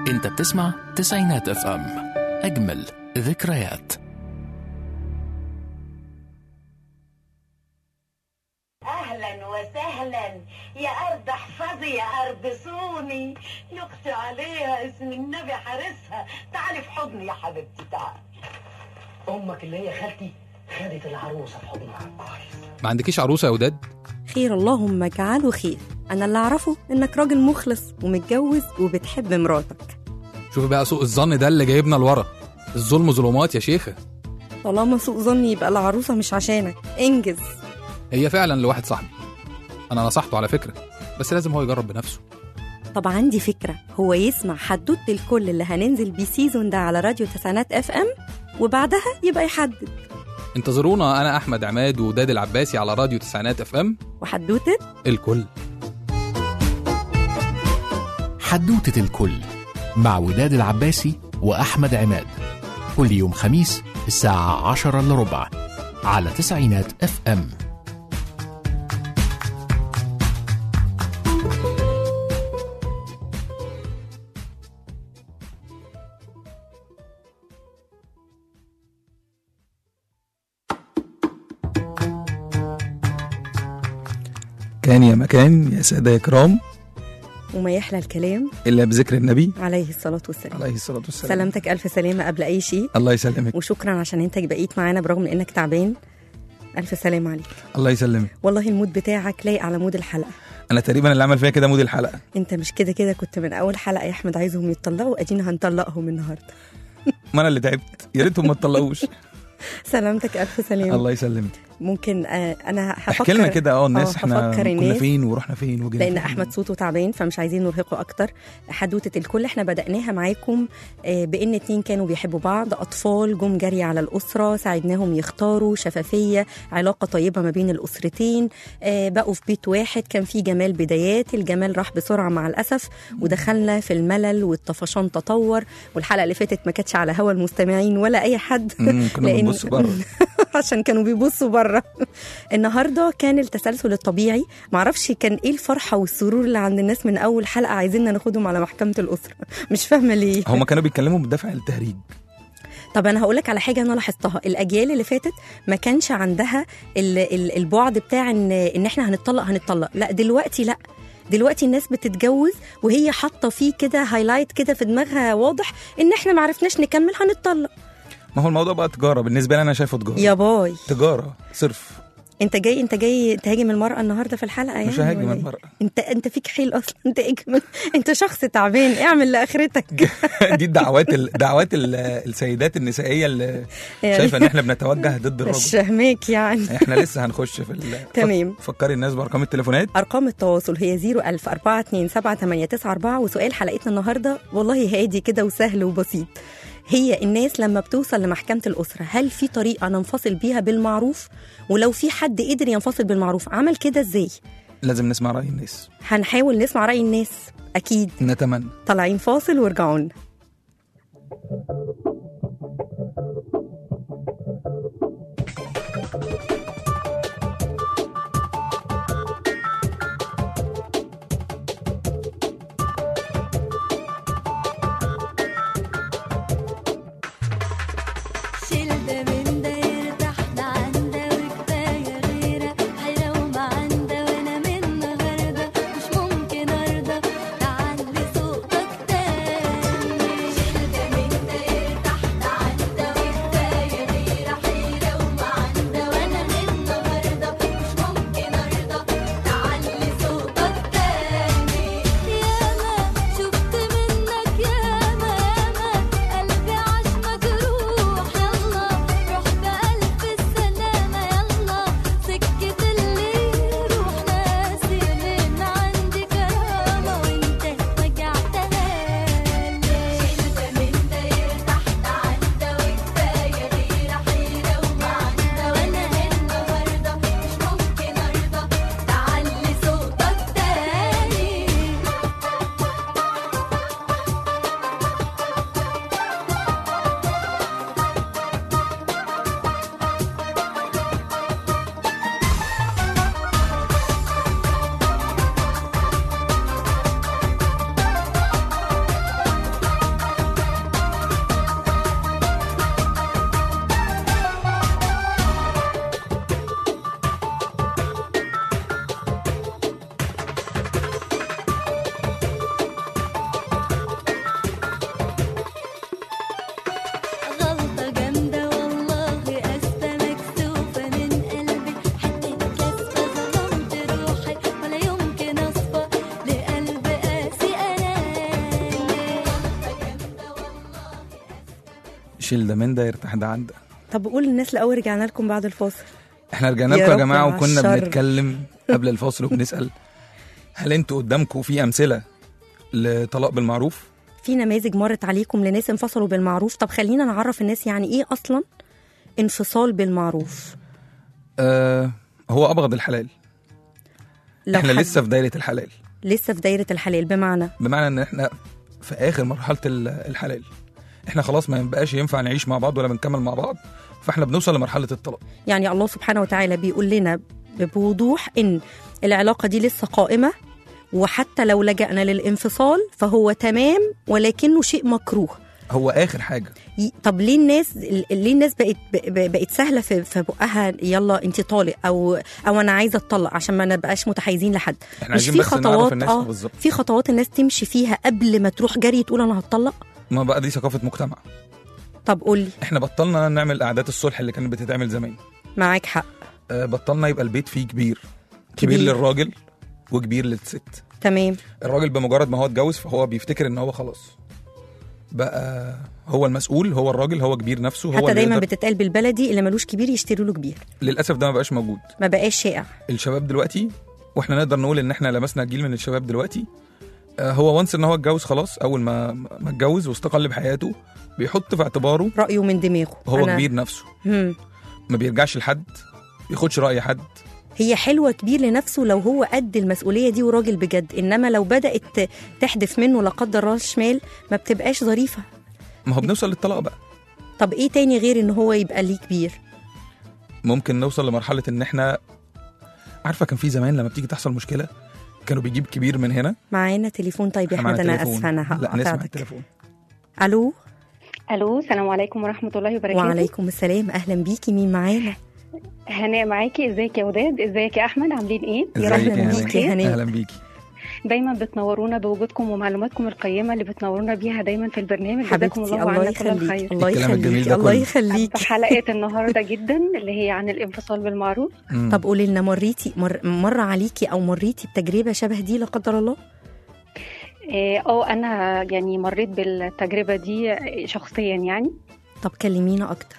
انت بتسمع تسعينات اف ام اجمل ذكريات اهلا وسهلا يا ارض احفظي يا ارض صوني يقطع عليها اسم النبي حارسها تعالي في حضني يا حبيبتي تعالي امك اللي هي خالتي خدت العروسه في حضنها كويس ما عندكيش عروسه يا وداد خير اللهم اجعله خير انا اللي اعرفه انك راجل مخلص ومتجوز وبتحب مراتك شوفي بقى سوء الظن ده اللي جايبنا لورا الظلم ظلمات يا شيخه طالما سوء ظني يبقى العروسه مش عشانك انجز هي فعلا لواحد صاحبي انا نصحته على فكره بس لازم هو يجرب بنفسه طب عندي فكره هو يسمع حدوته الكل اللي هننزل بيه سيزون ده على راديو تسعينات اف ام وبعدها يبقى يحدد انتظرونا انا احمد عماد وداد العباسي على راديو تسعينات اف ام وحدوته الكل حدوتة الكل مع وداد العباسي وأحمد عماد كل يوم خميس الساعة عشرة إلا ربع على تسعينات اف ام كان يا مكان يا سادة يا كرام وما يحلى الكلام إلا بذكر النبي عليه الصلاه والسلام عليه الصلاة والسلام سلامتك الف سلامه قبل اي شيء الله يسلمك وشكرا عشان انت بقيت معانا برغم من انك تعبان الف سلامه عليك الله يسلمك والله المود بتاعك لايق على مود الحلقه أنا تقريبا اللي عمل فيها كده مود الحلقة انت مش كده كده كنت من اول حلقه يا احمد عايزهم يتطلقوا ادينا هنطلقهم النهارده ما أنا اللي تعبت يا ريتهم ما تطلقوش سلامتك الف سلامه الله يسلمك ممكن آه انا هفكر احكي لنا كده اه الناس آه، احنا هفكر كنا الناس فين ورحنا فين وجينا لان فين. احمد صوته تعبان فمش عايزين نرهقه اكتر حدوته الكل احنا بداناها معاكم آه، بان اتنين كانوا بيحبوا بعض اطفال جم جري على الاسره ساعدناهم يختاروا شفافيه علاقه طيبه ما بين الاسرتين آه، بقوا في بيت واحد كان في جمال بدايات الجمال راح بسرعه مع الاسف ودخلنا في الملل والطفشان تطور والحلقه اللي فاتت ما كانتش على هوا المستمعين ولا اي حد مم، كنا لأن- بنبص بره عشان كانوا بيبصوا بره النهارده كان التسلسل الطبيعي معرفش كان ايه الفرحه والسرور اللي عند الناس من اول حلقه عايزيننا ناخدهم على محكمه الاسره مش فاهمه ليه هما كانوا بيتكلموا بدافع التهريج طب انا هقول لك على حاجه انا لاحظتها الاجيال اللي فاتت ما كانش عندها ال- ال- البعد بتاع ان ان احنا هنتطلق هنتطلق لا دلوقتي لا دلوقتي الناس بتتجوز وهي حاطه فيه كده هايلايت كده في دماغها واضح ان احنا ما عرفناش نكمل هنتطلق ما هو الموضوع بقى تجارة بالنسبة لي أنا شايفه تجارة يا باي تجارة صرف انت جاي انت جاي تهاجم المراه النهارده في الحلقه يعني مش ههاجم ولا إيه؟ المرأة انت انت فيك حيل اصلا انت اجمل انت شخص تعبان اعمل لاخرتك دي الدعوات ال... دعوات ال... السيدات النسائية اللي يعني شايفة إن إحنا بنتوجه ضد مش الرجل فاهماك يعني إحنا لسه هنخش في ال... تمام. فك- فكري الناس بأرقام التليفونات ارقام التواصل هي 01000 427 وسؤال حلقتنا النهارده والله هادي كده وسهل وبسيط هي الناس لما بتوصل لمحكمة الأسرة هل في طريقة ننفصل بيها بالمعروف ولو في حد قدر ينفصل بالمعروف عمل كده ازاي لازم نسمع رأي الناس هنحاول نسمع رأي الناس أكيد نتمنى طالعين فاصل وارجعوا لنا شيل ده من ده يرتاح ده عن ده وكفاية غيرة حلو ما عنده وانا من النهاردة مش ممكن ارضى تعلي صوتك تاني شيل ده من ده شيل ده من ده يرتاح ده عن ده طب قول للناس الاول رجعنا لكم بعد الفاصل احنا رجعنا يا لكم يا رب جماعه مع وكنا الشر. بنتكلم قبل الفاصل وبنسال هل انتوا قدامكم في امثله لطلاق بالمعروف في نماذج مرت عليكم لناس انفصلوا بالمعروف طب خلينا نعرف الناس يعني ايه اصلا انفصال بالمعروف آه هو ابغض الحلال لو احنا حد لسه في دايره الحلال لسه في دايره الحلال بمعنى بمعنى ان احنا في اخر مرحله ال- الحلال احنا خلاص ما ينبقاش ينفع نعيش مع بعض ولا بنكمل مع بعض فاحنا بنوصل لمرحله الطلاق يعني الله سبحانه وتعالى بيقول لنا بوضوح ان العلاقه دي لسه قائمه وحتى لو لجأنا للانفصال فهو تمام ولكنه شيء مكروه هو اخر حاجه ي- طب ليه الناس ليه الناس بقت ب- بقت سهله في في بقها يلا انت طالق او او انا عايزه اتطلق عشان ما نبقاش متحيزين لحد احنا مش عايزين في بس نعرف خطوات الناس اه بالظبط في خطوات الناس تمشي فيها قبل ما تروح جري تقول انا هتطلق ما بقى دي ثقافه مجتمع طب قول لي احنا بطلنا نعمل قعدات الصلح اللي كانت بتتعمل زمان معاك حق آه، بطلنا يبقى البيت فيه كبير كبير كبير. للراجل وكبير للست تمام الراجل بمجرد ما هو اتجوز فهو بيفتكر ان هو خلاص بقى هو المسؤول هو الراجل هو كبير نفسه هو حتى اللي دايما يقدر- بتتقال بالبلدي اللي ملوش كبير يشتري له كبير للاسف ده ما بقاش موجود ما بقاش شائع الشباب دلوقتي واحنا نقدر نقول ان احنا لمسنا جيل من الشباب دلوقتي آه، هو وانس ان هو اتجوز خلاص اول ما ما اتجوز واستقل بحياته بيحط في اعتباره رايه من دماغه هو أنا- كبير نفسه مم. ما بيرجعش لحد بياخدش راي حد هي حلوه كبير لنفسه لو هو قد المسؤوليه دي وراجل بجد انما لو بدات ت- تحدف منه لا قدر الله الشمال ما بتبقاش ظريفه ما هو بنوصل للطلاق بقى طب ايه تاني غير ان هو يبقى ليه كبير ممكن نوصل لمرحله ان احنا عارفه كان في زمان لما بتيجي تحصل مشكله كانوا بيجيب كبير من هنا معانا تليفون طيب يا إحنا معانا احمد انا تليفون. اسفه انا لا نسمع هقطعك التليفون الو الو السلام عليكم ورحمه الله وبركاته وعليكم السلام اهلا بيكي مين معانا هناء معاكي ازيك يا وداد ازيك يا احمد عاملين ايه ازيك أهلاً يا بيكي يا هناء هناء. اهلا بيكي دايما بتنورونا بوجودكم ومعلوماتكم القيمه اللي بتنورونا بيها دايما في البرنامج جزاكم حبيبتي الله الله عنا كل يخليك الخير الله الكلام الجميل يخليك ده الله كله. يخليك في حلقه النهارده جدا اللي هي عن الانفصال بالمعروف مم. طب قولي لنا مريتي مر, مر عليكي او مريتي بتجربه شبه دي لا قدر الله اه آه، انا يعني مريت بالتجربه دي شخصيا يعني طب كلمينا اكتر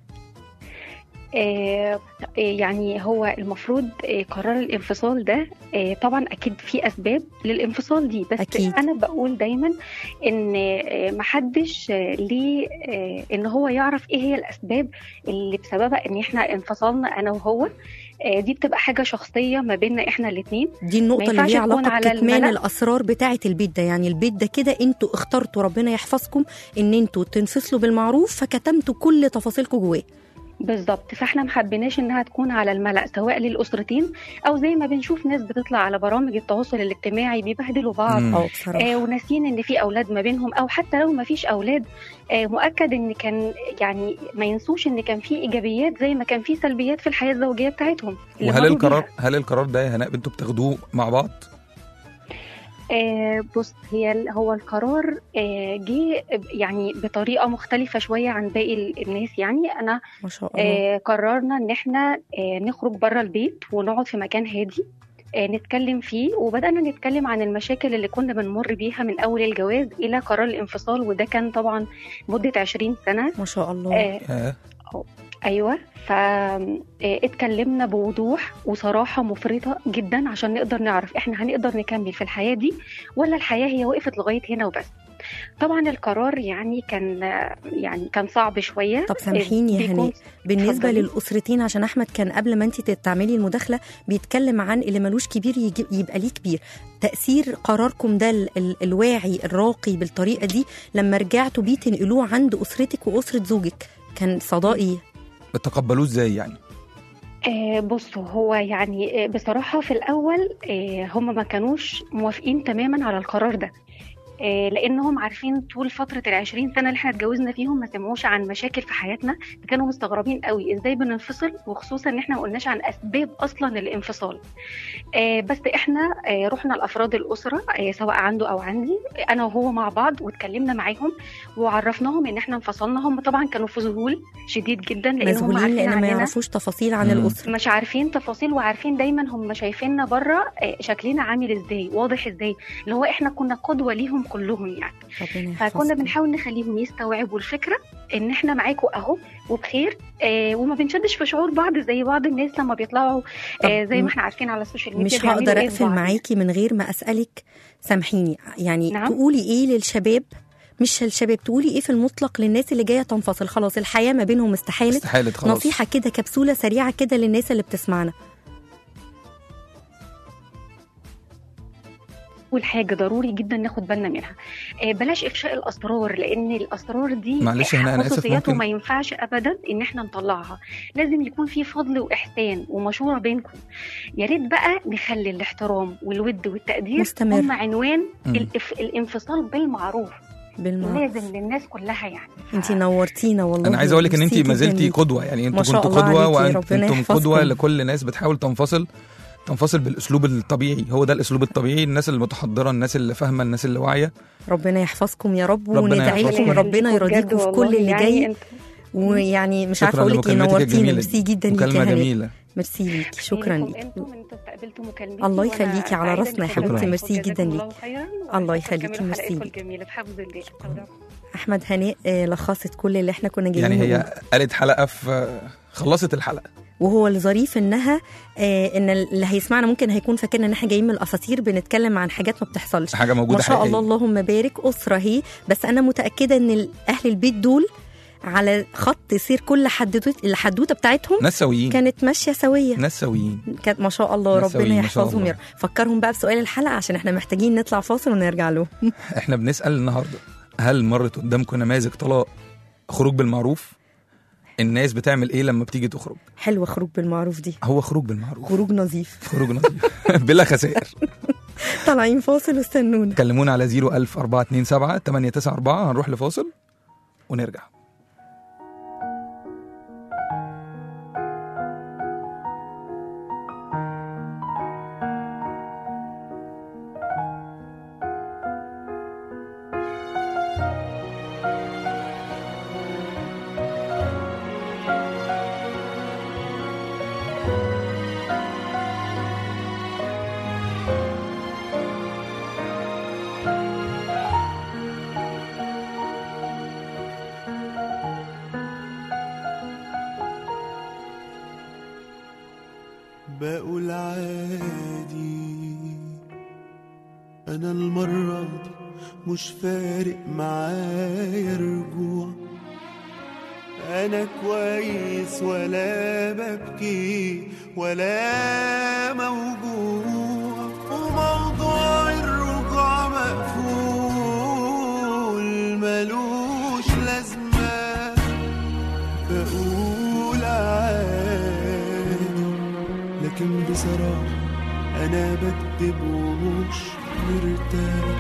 آه، آه، يعني هو المفروض آه، قرار الانفصال ده آه، طبعا اكيد في اسباب للانفصال دي بس أكيد. انا بقول دايما ان آه، محدش آه، ليه آه، ان هو يعرف ايه هي الاسباب اللي بسببها ان احنا انفصلنا انا وهو آه، دي بتبقى حاجه شخصيه ما بيننا احنا الاثنين دي النقطة اللي ينفعش ليها تكون علاقة على بكتمان الملأ. الأسرار بتاعة البيت ده يعني البيت ده كده انتوا اخترتوا ربنا يحفظكم ان انتوا تنفصلوا بالمعروف فكتمتوا كل تفاصيلكم جواه بالظبط فاحنا ما حبيناش انها تكون على الملأ سواء للاسرتين او زي ما بنشوف ناس بتطلع على برامج التواصل الاجتماعي بيبهدلوا بعض مم. اه بصراحة آه وناسين ان في اولاد ما بينهم او حتى لو ما فيش اولاد آه مؤكد ان كان يعني ما ينسوش ان كان في ايجابيات زي ما كان في سلبيات في الحياه الزوجيه بتاعتهم اللي وهل مروا القرار بيها. هل القرار ده يا هناء انتوا بتاخدوه مع بعض آه بص هي ال- هو القرار آه جه يعني بطريقه مختلفه شويه عن باقي ال- الناس يعني انا ما شاء الله آه قررنا ان احنا آه نخرج بره البيت ونقعد في مكان هادي آه نتكلم فيه وبدأنا نتكلم عن المشاكل اللي كنا بنمر بيها من أول الجواز إلى قرار الانفصال وده كان طبعا مدة 20 سنة ما شاء الله آه آه. أيوة فاتكلمنا بوضوح وصراحة مفرطة جدا عشان نقدر نعرف إحنا هنقدر نكمل في الحياة دي ولا الحياة هي وقفت لغاية هنا وبس طبعا القرار يعني كان يعني كان صعب شوية طب سامحيني يا بيكون- هناء بالنسبة اتفضلي. للأسرتين عشان أحمد كان قبل ما أنت تعملي المداخلة بيتكلم عن اللي ملوش كبير يجي- يبقى ليه كبير تأثير قراركم ده ال- ال- الواعي الراقي بالطريقة دي لما رجعتوا بيه تنقلوه عند أسرتك وأسرة زوجك كان صدى إيه؟ بتقبلوه ازاي يعني آه بصوا هو يعني آه بصراحة في الأول آه هم ما كانوش موافقين تماما على القرار ده آه لأنهم عارفين طول فترة العشرين سنة اللي احنا اتجوزنا فيهم ما سمعوش عن مشاكل في حياتنا كانوا مستغربين قوي ازاي بننفصل وخصوصا ان احنا ما قلناش عن أسباب أصلا الانفصال آه بس احنا آه رحنا لأفراد الأسرة آه سواء عنده أو عندي أنا وهو مع بعض واتكلمنا معاهم وعرفناهم ان احنا انفصلنا هم طبعا كانوا في ذهول شديد جدا لأن هم مذهولين عارفين لأن ما عننا يعرفوش تفاصيل عن مم. الأسرة مش عارفين تفاصيل وعارفين دايما هم شايفيننا بره آه، شكلنا عامل ازاي واضح ازاي اللي هو احنا كنا قدوه ليهم كلهم يعني ربنا فكنا يحفظكم. بنحاول نخليهم يستوعبوا الفكره ان احنا معاكم اهو وبخير آه وما بنشدش في شعور بعض زي بعض الناس لما بيطلعوا آه طب زي ما احنا عارفين على السوشيال ميديا مش بيعملوا هقدر إيه اقفل لبعض. معاكي من غير ما اسالك سامحيني يعني نعم. تقولي ايه للشباب مش الشباب تقولي ايه في المطلق للناس اللي جايه تنفصل خلاص الحياه ما بينهم استحالت استحالت خلاص نصيحه كده كبسوله سريعه كده للناس اللي بتسمعنا اول حاجه ضروري جدا ناخد بالنا منها آه، بلاش افشاء الاسرار لان الاسرار دي معلش هنا أنا آسف، خصوصيات ممكن- وما ينفعش ابدا ان احنا نطلعها لازم يكون في فضل واحسان ومشوره بينكم يا ريت بقى نخلي الاحترام والود والتقدير مستمر. هم عنوان مم. الإف... الانفصال بالمعروف بالمعروف لازم للناس كلها يعني انت نورتينا والله انا عايز اقول لك ان انت ميرسي ما جداً زلتي ليكي. قدوه يعني ما انتوا شاء كنتوا الله قدوه عليكي، ربنا وانتم قدوه يحفظكم. لكل الناس بتحاول تنفصل تنفصل بالاسلوب الطبيعي هو ده الاسلوب الطبيعي الناس المتحضره الناس اللي فاهمه الناس اللي واعيه ربنا يحفظكم يا رب ربنا وندعي يحفظكم. لكم ربنا يرضيكم في كل اللي جاي انت ويعني مش عارفه شكرا اقول لك ايه لمكالمتك نورتينا الجميله ميرسي دي. جدا ليكي يا مكالمه هناء جميله ميرسي ليكي شكرا ليكي انتم انتوا استقبلتوا مكالمتي الله وأنا يخليكي على سعيدة راسنا يا إني حبيبتي، كنت ميرسي معاكم. جداً جزاكم ليكي. الله خيرا الله وأشوفكم يخليكي، كمان ميرسي حلقتكم ليكي. الجميله بحفظ الله احمد هناء آه، لخصت كل اللي احنا كنا جايين يعني نقوله. هي قالت حلقه في خلصت الحلقه وهو الظريف انها آه ان اللي هيسمعنا ممكن هيكون فاكرنا ان احنا جايين من الاساطير بنتكلم عن حاجات ما بتحصلش حاجه موجوده ما شاء الله حقيقية. اللهم بارك اسره هي بس انا متاكده ان ال- اهل البيت دول على خط سير كل حدوته الحدوته بتاعتهم ناس سويين كانت ماشيه سويه ناس سويين كانت ما شاء الله ناس ربنا سويين ما شاء يحفظهم الله. يا رب. فكرهم بقى بسؤال الحلقه عشان احنا محتاجين نطلع فاصل ونرجع له احنا بنسال النهارده هل مرت قدامكم نماذج طلاق خروج بالمعروف الناس بتعمل ايه لما بتيجي تخرج حلوه خروج بالمعروف دي هو خروج بالمعروف خروج نظيف خروج نظيف بلا خسائر طالعين فاصل واستنونا كلمونا على 01000 427 894 هنروح لفاصل ونرجع بقول عادي انا المرة دي مش فارق معايا رجوع انا كويس ولا ببكي ولا موجوع وموضوع الرجوع مقفول ملوش لازمة بقول عادي لكن بصراحة أنا بكتب ومش مرتاح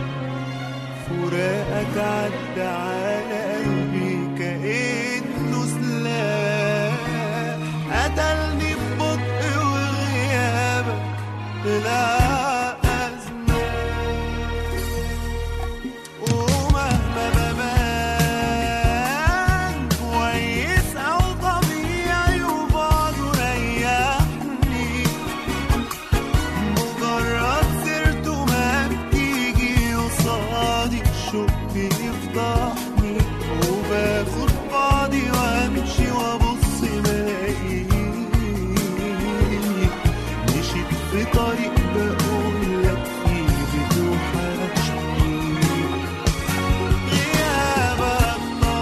فراقك عدى على قلبي كأنه سلاح قتلني ببطء وغيابك طلع أزمة ومهما ببان كويس أو طبيعي وبعده ريحني مجرد سيرته ما بتيجي قصادي الشوق يفضحني وباخد بعضي وامشي وابص ملاقيني مشيت في طريق بقول لك فيه بتوحشني غيابك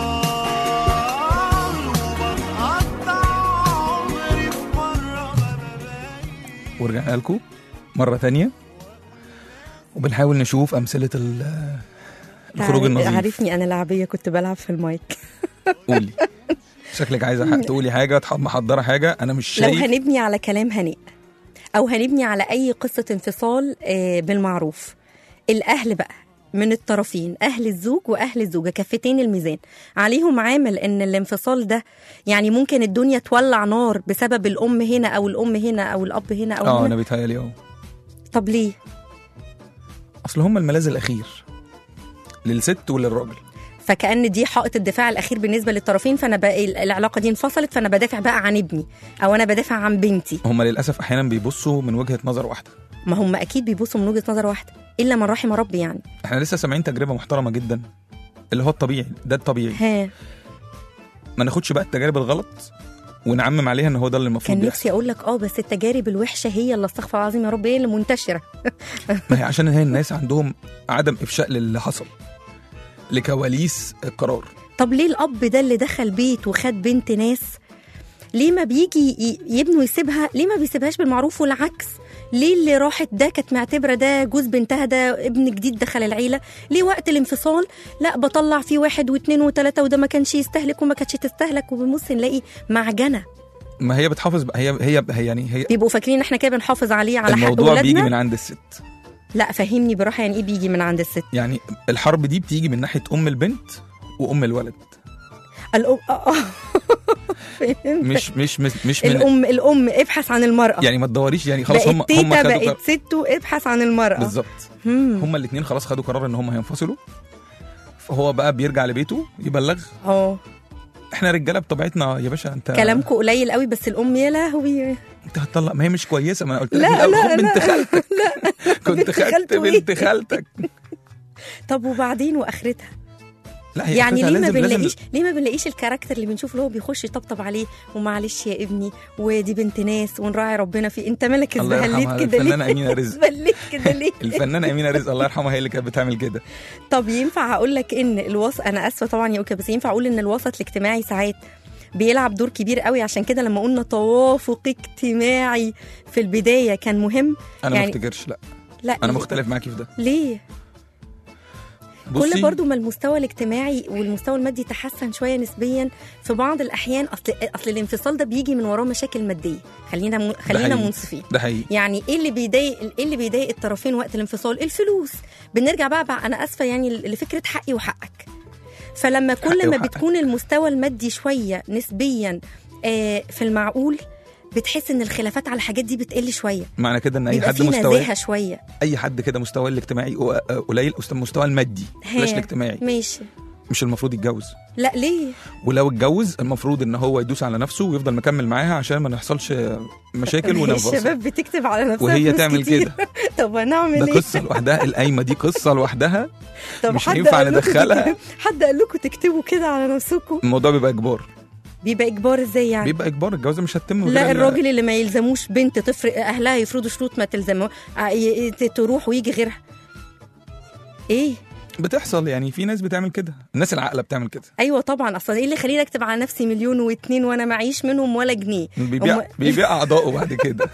طال وبتقطع عمري في مرة ما ببين ورجعنا لكم مرة تانية وبنحاول نشوف أمثلة ال- الخروج عارف- النظيف عارفني انا لعبيه كنت بلعب في المايك قولي شكلك عايزة حق تقولي حاجة تح- محضرة حاجة أنا مش لو شايف هنبني على كلام هناء او هنبني على اي قصه انفصال آه، بالمعروف الاهل بقى من الطرفين اهل الزوج واهل الزوجه كفتين الميزان عليهم عامل ان الانفصال ده يعني ممكن الدنيا تولع نار بسبب الام هنا او الام هنا او الاب هنا او اه هنا أنا بيتهيألي اه طب ليه أصل هم الملاذ الأخير للست وللراجل فكأن دي حائط الدفاع الأخير بالنسبة للطرفين فأنا بقى العلاقة دي انفصلت فأنا بدافع بقى عن ابني أو أنا بدافع عن بنتي هم للأسف أحيانا بيبصوا من وجهة نظر واحدة ما هم أكيد بيبصوا من وجهة نظر واحدة إلا من رحم ربي يعني احنا لسه سامعين تجربة محترمة جدا اللي هو الطبيعي ده الطبيعي ها ما ناخدش بقى التجارب الغلط ونعمم عليها ان هو ده اللي المفروض كان بيحصل نفسي اقول لك اه بس التجارب الوحشه هي اللي استغفر الله العظيم يا رب هي اللي منتشره ما هي عشان هي الناس عندهم عدم افشاء للي حصل لكواليس القرار طب ليه الاب ده اللي دخل بيت وخد بنت ناس ليه ما بيجي ي- يبني ويسيبها ليه ما بيسيبهاش بالمعروف والعكس ليه اللي راحت ده كانت معتبره ده جوز بنتها ده ابن جديد دخل العيله ليه وقت الانفصال لا بطلع فيه واحد واثنين وثلاثه وده ما كانش يستهلك وما كانتش تستهلك وبنبص نلاقي معجنه ما هي بتحافظ بقى هي هي, هي يعني هي بيبقوا فاكرين ان احنا كده بنحافظ عليه على حق الموضوع بيجي ولادنا من عند الست لا فهمني براحه يعني ايه بيجي من عند الست يعني الحرب دي بتيجي من ناحيه ام البنت وام الولد الام آه، آه. فهمت مش مش مش, مش من الام الام ابحث عن المراه يعني ما تدوريش يعني خلاص هم بقت هم تيتا خدوا بقت قرار ستو ابحث عن المراه بالظبط مم. هم الاثنين خلاص خدوا قرار ان هم هينفصلوا فهو بقى بيرجع لبيته يبلغ اه احنا رجاله بطبيعتنا يا باشا انت كلامكم قليل قوي بس الام يا لهوي انت هتطلق ما هي مش كويسه ما انا قلت لك لا، من الأول، لا، خد بنت لا. خالتك كنت بنت خدت خالته إيه؟ بنت خالتك طب وبعدين واخرتها لا هي يعني آخرتها ليه ما لازم- لازم- بنلاقيش ليه ما بنلاقيش الكاركتر اللي بنشوف اللي هو بيخش يطبطب عليه ومعلش يا ابني ودي بنت ناس ونراعي ربنا فيه انت مالك الله ازبهليت يرحمها كده ليه الفنانة أمينة رزق. ازبهليت كده ليه الفنانه امينه رزق الله يرحمها هي اللي كانت بتعمل كده طب ينفع اقول لك ان الوسط انا اسفه طبعا يا اوكي بس ينفع اقول ان الوسط الاجتماعي ساعات بيلعب دور كبير قوي عشان كده لما قلنا توافق اجتماعي في البدايه كان مهم انا ما يعني افتكرش لا لا انا مختلف معاكي في ده ليه بصي كل برضو ما المستوى الاجتماعي والمستوى المادي تحسن شويه نسبيا في بعض الاحيان اصل اصل الانفصال ده بيجي من وراه مشاكل ماديه خلينا م... خلينا حقيقي. منصفين ده حقيقي يعني ايه اللي بيضايق ايه اللي بيضايق الطرفين وقت الانفصال الفلوس بنرجع بقى, بقى انا اسفه يعني لفكره حقي وحقك فلما حقي كل ما وحقك. بتكون المستوى المادي شويه نسبيا آه في المعقول بتحس ان الخلافات على الحاجات دي بتقل شويه معنى كده ان اي بيبقى حد في مستواه نزاهه شويه اي حد كده مستواه الاجتماعي قليل مستواه المادي بلاش ها، الاجتماعي ماشي مش المفروض يتجوز لا ليه ولو اتجوز المفروض ان هو يدوس على نفسه ويفضل مكمل معاها عشان ما نحصلش مشاكل وننفصل الشباب بتكتب على نفسها وهي فلوس تعمل كتير. كده طب هنعمل ده ايه قصه لوحدها القايمه دي قصه لوحدها طب مش حد هينفع قال لكم ندخلها. تكتبوا- حد قال لكم تكتبوا كده على نفسكم الموضوع بيبقى اجبار بيبقى اجبار ازاي يعني بيبقى اجبار الجوازه مش هتتم من غير لا إن- الراجل اللي ما يلزموش بنت تفرق اهلها يفرضوا شروط ما تلزمه ع- ي- ت- تروح ويجي غيرها ايه بتحصل يعني في ناس بتعمل كده الناس العاقله بتعمل كده ايوه طبعا اصلا ايه اللي يخليني اكتب على نفسي مليون واتنين وانا معيش منهم ولا جنيه بيبيع أم- بيبيع اعضائه بعد كده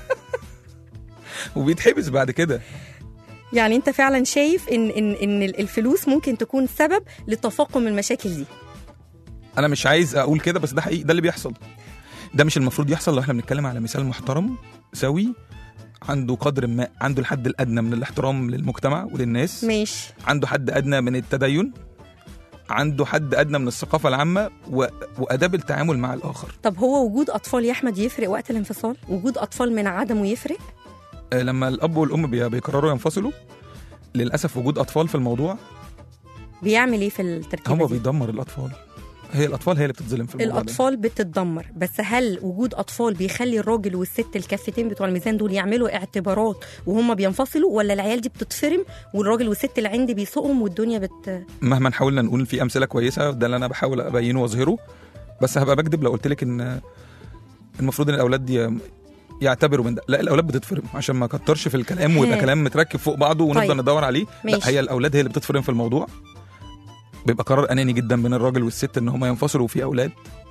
وبيتحبس بعد كده يعني انت فعلا شايف ان ان ان الفلوس ممكن تكون سبب لتفاقم المشاكل دي انا مش عايز اقول كده بس ده حقيقي ده اللي بيحصل ده مش المفروض يحصل لو احنا بنتكلم على مثال محترم سوي عنده قدر ما عنده الحد الادنى من الاحترام للمجتمع وللناس ماشي عنده حد ادنى من التدين عنده حد ادنى من الثقافه العامه و... واداب التعامل مع الاخر طب هو وجود اطفال يا احمد يفرق وقت الانفصال وجود اطفال من عدمه يفرق آه، لما الاب والام بي- بيقرروا ينفصلوا للاسف وجود اطفال في الموضوع بيعمل ايه في التركيبه هو دي؟ بيدمر الاطفال هي الاطفال هي اللي بتتظلم في الموضوع ده. الاطفال بتتدمر بس هل وجود اطفال بيخلي الراجل والست الكفتين بتوع الميزان دول يعملوا اعتبارات وهم بينفصلوا ولا العيال دي بتتفرم والراجل والست اللي عندي بيسوقهم والدنيا بت مهما حاولنا نقول في امثله كويسه ده اللي انا بحاول ابينه واظهره بس هبقى بكذب لو قلت لك ان المفروض ان الاولاد دي يعتبروا من ده لا الاولاد بتتفرم عشان ما كترش في الكلام ويبقى ها. كلام متركب فوق بعضه ونفضل طيب. ندور عليه لا ماشي. هي الاولاد هي اللي بتتفرم في الموضوع بيبقى قرار اناني جدا بين الراجل والست ان هم ينفصلوا وفي اولاد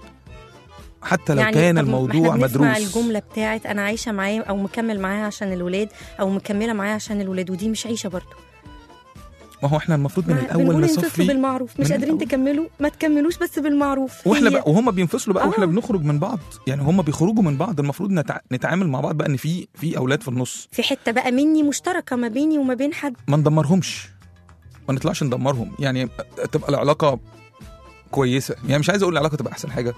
حتى لو يعني كان طب ما الموضوع احنا بنسمع مدروس الجمله بتاعت انا عايشه معاه او مكمل معاه عشان الولاد او مكمله معاه عشان الولاد ودي مش عيشه برضه ما هو احنا المفروض من ما- الاول بنقول انفصلوا نصفي بالمعروف مش من قادرين الأول. تكملوا ما تكملوش بس بالمعروف واحنا هي- بقى وهم بينفصلوا بقى واحنا آه. بنخرج من بعض يعني هم بيخرجوا من بعض المفروض نتع... نتعامل مع بعض بقى ان في في اولاد في النص في حته بقى مني مشتركه ما بيني وما بين حد ما ندمرهمش ما نطلعش ندمرهم يعني تبقى العلاقه كويسه يعني مش عايز اقول العلاقه تبقى احسن حاجه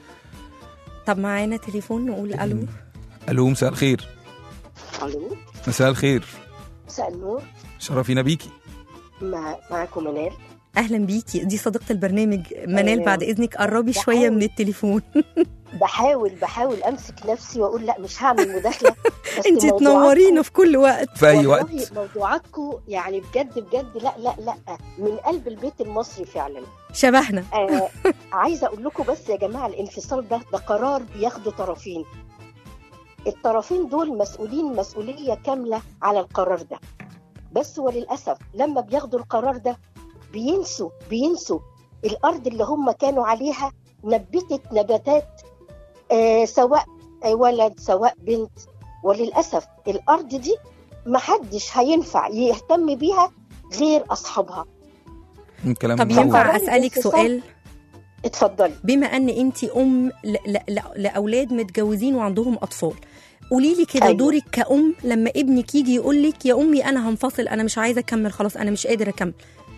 طب معانا تليفون نقول الو الو مساء الخير الو مساء الخير مساء النور شرفينا بيكي مع معكم منال اهلا بيكي دي صديقه البرنامج منال آه، بعد اذنك قربي شويه بحاول. من التليفون بحاول بحاول امسك نفسي واقول لا مش هعمل مداخله بس انت موضوعاتكم- تنورينا في كل وقت في اي والله وقت موضوعاتكم يعني بجد بجد لا لا لا من قلب البيت المصري فعلا شبهنا آه عايزه اقول لكم بس يا جماعه الانفصال ده ده قرار بياخده طرفين الطرفين دول مسؤولين مسؤوليه كامله على القرار ده بس وللاسف لما بياخدوا القرار ده بينسوا بينسوا الارض اللي هم كانوا عليها نبتت نباتات آه سواء ولد سواء بنت وللاسف الارض دي محدش هينفع يهتم بيها غير اصحابها الكلام طب ده ينفع قرار اسالك الانفصال. سؤال اتفضلي بما ان انت ام ل... ل... ل... لاولاد متجوزين وعندهم اطفال قولي لي كده أيوة. دورك كأم لما ابنك يجي يقول لك يا امي انا هنفصل انا مش عايزه اكمل خلاص انا مش قادر اكمل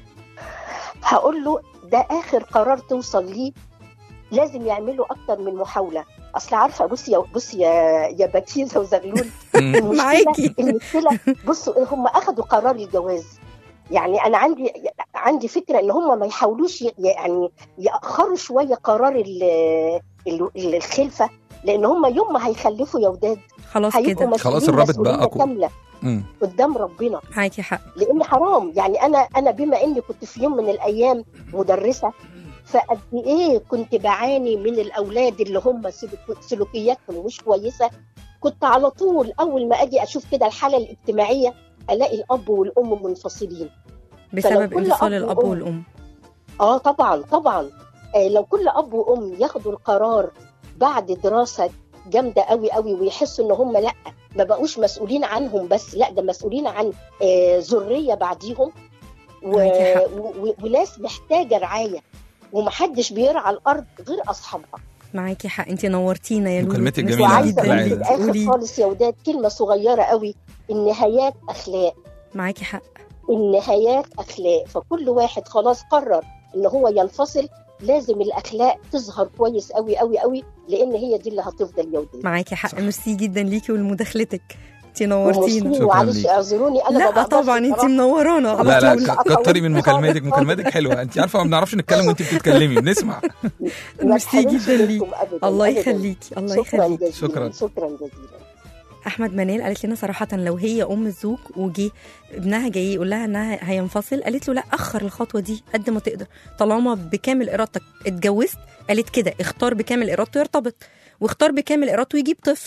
هقول له ده اخر قرار توصل ليه لازم يعملوا اكتر من محاوله اصل عارفه بصي يا بصي يا يا بتيزه وزغلول مم. المشكله معاكي. المشكله بصوا هم اخذوا قرار الجواز يعني انا عندي عندي فكره ان هم ما يحاولوش ي- يعني ياخروا شويه قرار ال- ال- الخلفه لان هم يوم ما هيخلفوا يا وداد خلاص هيبقوا كده مسؤولين خلاص الرابط بقى مسؤولية أقوى. كامله مم. قدام ربنا معاكي حق لان حرام يعني انا انا بما اني كنت في يوم من الايام مدرسه فقد ايه كنت بعاني من الاولاد اللي هم سلوك- سلوكياتهم مش كويسه كنت على طول اول ما اجي اشوف كده الحاله الاجتماعيه الاقي الاب والام منفصلين بسبب كل انفصال أب الاب وأم والام اه طبعا طبعا آه لو كل اب وام ياخدوا القرار بعد دراسه جامده قوي قوي ويحسوا ان هم لا ما بقوش مسؤولين عنهم بس لا ده مسؤولين عن آه ذريه بعديهم و... معاكي حق. و... و... وناس محتاجه رعايه ومحدش بيرعى الارض غير اصحابها معاكي حق انت نورتينا يا لولو مكالمتك ميرسي جميلة. وعايزه جدا طلعت. اقول في ليكي. الاخر قولي خالص يا وداد كلمه صغيره قوي النهايات اخلاق معاكي حق النهايات اخلاق فكل واحد خلاص قرر ان هو ينفصل لازم الاخلاق تظهر كويس قوي قوي قوي لان هي دي اللي هتفضل يوميا معاكي حق صح. ميرسي جدا ليكي ولمداخلتك انت نورتينا ومشكلة شكراً معلش ليك. اعذروني انا ما لا بقدرش طبعا انت بصراحة. منورانا على لا لا طول ك- كتري من مكالماتك مكالماتك حلوه انت عارفه ما بنعرفش نتكلم وانت بتتكلمي بنسمع ما ميرسي تحرمش جدا منكم ليك أبداً، الله أبداً. يخليكي الله شكرا يخليكي جزيلا شكراً. شكرا جزيلا احمد منال قالت لنا صراحه لو هي ام الزوج وجي ابنها جاي يقول لها انها هينفصل قالت له لا اخر الخطوه دي قد ما تقدر طالما بكامل ارادتك اتجوزت قالت كده اختار بكامل ارادته يرتبط واختار بكامل ارادته يجيب طفل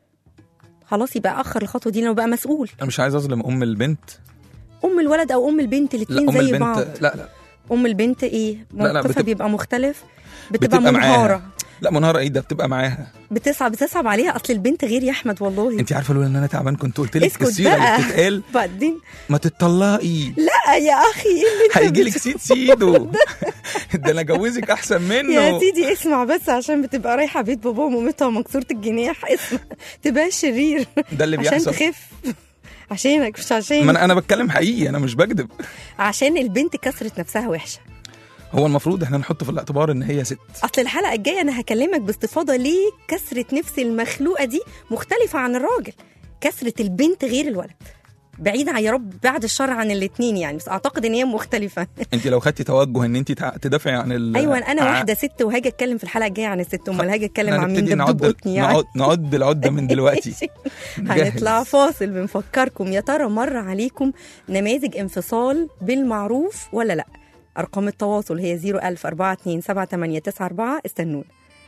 خلاص يبقى اخر الخطوه دي لانه بقى مسؤول انا مش عايز اظلم ام البنت ام الولد او ام البنت لا الاثنين ام زي البنت بعض لا لا ام البنت ايه لا، لا، موقفها بتبقى- بيبقى مختلف بتبقى, بتبقى معاها. منهاره لا منهاره ايه ده بتبقى معاها بتصعب بتصعب عليها اصل البنت غير يا احمد والله انت عارفه لولا ان انا تعبان كنت قلت لك اسكت السيره بقى. اللي بتتقال بعدين ما تتطلقي لا يا اخي ايه اللي انت هيجي لك بت- سيد سيده ده انا اجوزك احسن منه يا سيدي اسمع بس عشان بتبقى رايحه بيت بابا ومامتها مكسوره الجناح اسمع تبقى شرير ده اللي عشان بيحصل تخف عشانك مش عشان ما انا انا بتكلم حقيقي انا مش بكذب عشان البنت كسرت نفسها وحشه هو المفروض احنا نحط في الاعتبار ان هي ست اصل الحلقه الجايه انا هكلمك باستفاضه ليه كسره نفس المخلوقه دي مختلفه عن الراجل كسره البنت غير الولد بعيد عن يا رب بعد الشر عن الاثنين يعني بس اعتقد ان هي مختلفه انت لو خدتي توجه ان انت تع- تدافعي عن ال ايوه انا ع- واحده ست وهاجي اتكلم في الحلقه الجايه عن الست امال هاجي اتكلم عن مين هنبتدي دبدوب نعد قطني يعني نعد نعد العده من دلوقتي هنطلع نجهز. فاصل بنفكركم يا ترى مر عليكم نماذج انفصال بالمعروف ولا لا ارقام التواصل هي 01000 42 7894 استنونا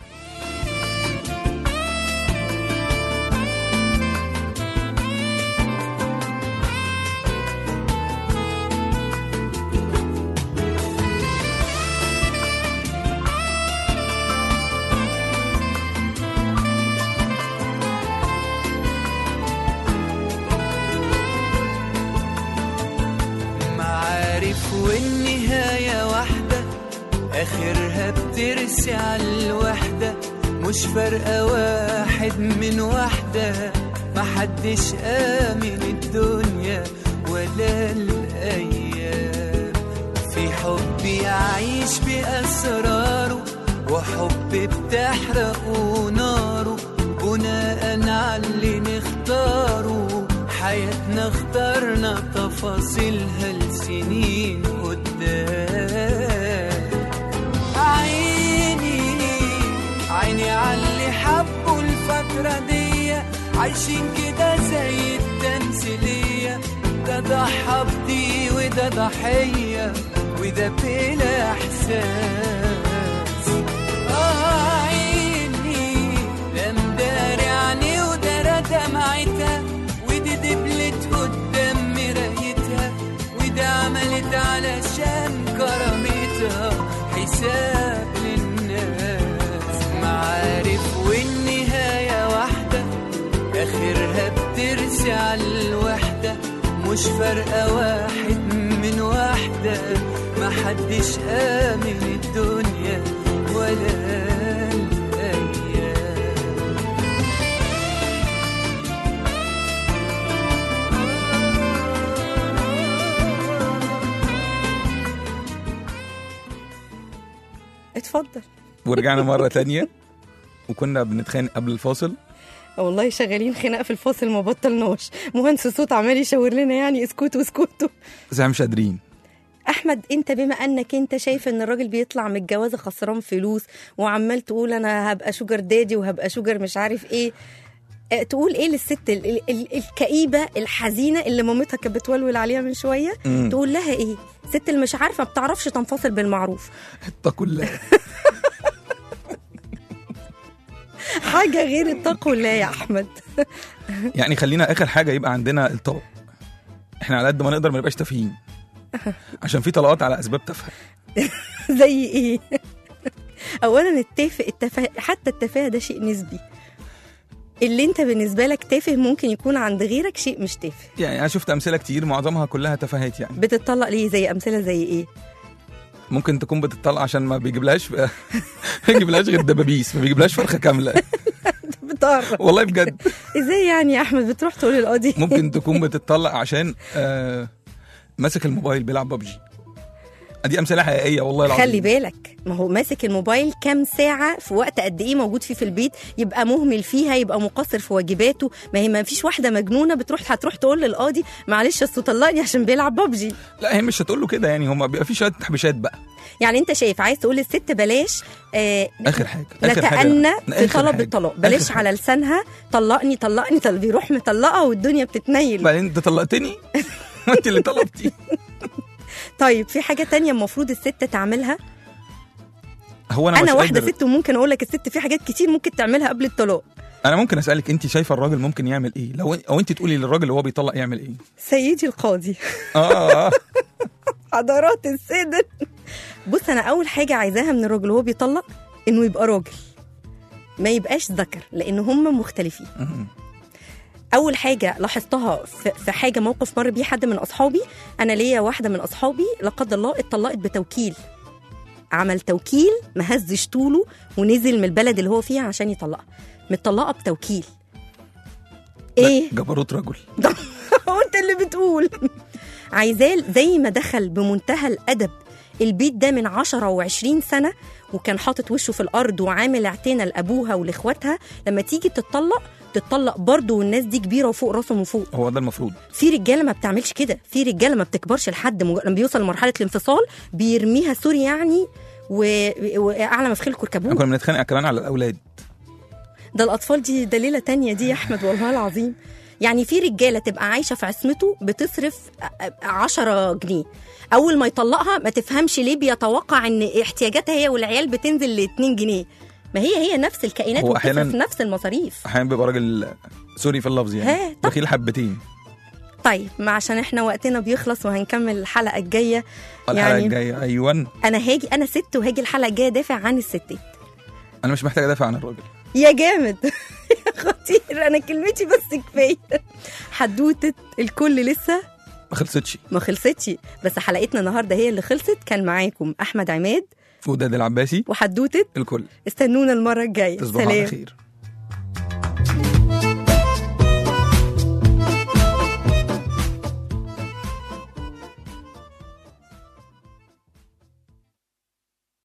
معارف والنهاية واحدة آخرها بترسي على الوحدة مش فارقة واحد من واحدة محدش آمن الدنيا ولا الأيام في حب يعيش بأسراره وحب بتحرقه ناره بناء على اللي نختاره حياتنا اخترنا تفاصيلها لسنين قدام عايشين كده زي التمثيلية ده ضحى بدي وده ضحية وده بلا إحساس آه عيني لا مداري عني ودارى دمعتها ودي دبلت قدام مرايتها وده عملت علشان كرامتها حساب للناس معارف والنهاية واحدة آخرها بترسي على الوحدة مش فارقة واحد من واحدة محدش آمن الدنيا ولا الأيام اتفضل ورجعنا مره تانية وكنا بنتخانق قبل الفاصل والله شغالين خناقه في الفاصل ما بطلناش مهندس الصوت عمال يشاور لنا يعني اسكتوا اسكتوا بس احنا مش قادرين احمد انت بما انك انت شايف ان الراجل بيطلع من الجوازه خسران فلوس وعمال تقول انا هبقى شوجر دادي وهبقى شوجر مش عارف ايه اه، تقول ايه للست ال- ال- ال- الكئيبه الحزينه اللي مامتها كانت بتولول عليها من شويه مم. تقول لها ايه ست اللي مش عارفه ما بتعرفش تنفصل بالمعروف اتقوا الله حاجه غير التقوى الله يا احمد يعني خلينا اخر حاجه يبقى عندنا الطلاق احنا على قد ما نقدر ما نبقاش تافهين عشان في طلقات على اسباب تافهه زي ايه اولا التافه التفاهه حتى التفاهه ده شيء نسبي اللي انت بالنسبه لك تافه ممكن يكون عند غيرك شيء مش تافه يعني انا شفت امثله كتير معظمها كلها تفاهات يعني بتطلق ليه زي امثله زي ايه ممكن تكون بتطلق عشان ما بيجيبلهاش ما بيجيبلهاش غير دبابيس ما بيجيبلهاش فرخه كامله بتعرف والله بجد ازاي يعني يا احمد بتروح تقول للقاضي ممكن تكون بتطلق عشان آه ماسك الموبايل بيلعب ببجي دي امثله حقيقيه والله العظيم خلي بالك ما هو ماسك الموبايل كام ساعة في وقت قد ايه موجود فيه في البيت يبقى مهمل فيها يبقى مقصر في واجباته ما هي ما فيش واحدة مجنونة بتروح هتروح تقول للقاضي معلش اصل طلقني عشان بيلعب ببجي لا هي مش هتقول له كده يعني هم بيبقى في شويه تحبيشات بقى يعني انت شايف عايز تقول للست بلاش آه اخر حاجه اخر حاجه نتأنى في آخر طلب حاجة. الطلاق آخر بلاش حاجة. على لسانها طلقني طلقني طل بيروح مطلقة والدنيا بتتنيل بعدين انت طلقتني ما انت اللي طلبتي طيب في حاجة تانية المفروض الست تعملها هو انا, انا, مش واحدة قادر ست وممكن اقول لك الست في حاجات كتير ممكن تعملها قبل الطلاق انا ممكن اسالك انت شايفه الراجل ممكن يعمل ايه لو او انت تقولي للراجل اللي هو بيطلق يعمل ايه سيدي القاضي اه حضرات السادة بص انا اول حاجه عايزاها من الراجل وهو بيطلق انه يبقى راجل ما يبقاش ذكر لان هم مختلفين اول حاجه لاحظتها في في حاجه موقف مر بيه حد من اصحابي انا ليا واحده من اصحابي لا قدر الله اتطلقت بتوكيل عمل توكيل ما هزش طوله ونزل من البلد اللي هو فيها عشان يطلقها متطلقه بتوكيل ايه جبروت رجل وانت اللي بتقول عايزاه زي ما دخل بمنتهى الادب البيت ده من عشرة وعشرين سنة وكان حاطط وشه في الأرض وعامل اعتنا لأبوها ولإخواتها لما تيجي تتطلق تتطلق برضه والناس دي كبيرة وفوق راسهم وفوق هو ده المفروض في رجالة ما بتعملش كده في رجالة ما بتكبرش لحد مج... لما بيوصل لمرحلة الانفصال بيرميها سوري يعني و... وأعلى ما في خيلكم احنا اركبوه كنا بنتخانق كمان على الاولاد ده الاطفال دي ده ليله تانية دي يا احمد والله العظيم يعني في رجاله تبقى عايشه في عصمته بتصرف 10 جنيه اول ما يطلقها ما تفهمش ليه بيتوقع ان احتياجاتها هي والعيال بتنزل ل 2 جنيه ما هي هي نفس الكائنات هو وبتصرف أحياناً- نفس المصاريف احيانا بيبقى راجل سوري في اللفظ ها، يعني طب. بخيل حبتين طيب ما عشان احنا وقتنا بيخلص وهنكمل الحلقه الجايه الحلقه يعني الجايه ايوه انا هاجي انا ست وهاجي الحلقه الجايه دافع عن الستات انا مش محتاج ادافع عن الراجل يا جامد يا خطير انا كلمتي بس كفايه حدوته الكل لسه ما خلصتش ما خلصتش بس حلقتنا النهارده هي اللي خلصت كان معاكم احمد عماد وداد العباسي وحدوته الكل استنونا المره الجايه تصبحوا على سلام خير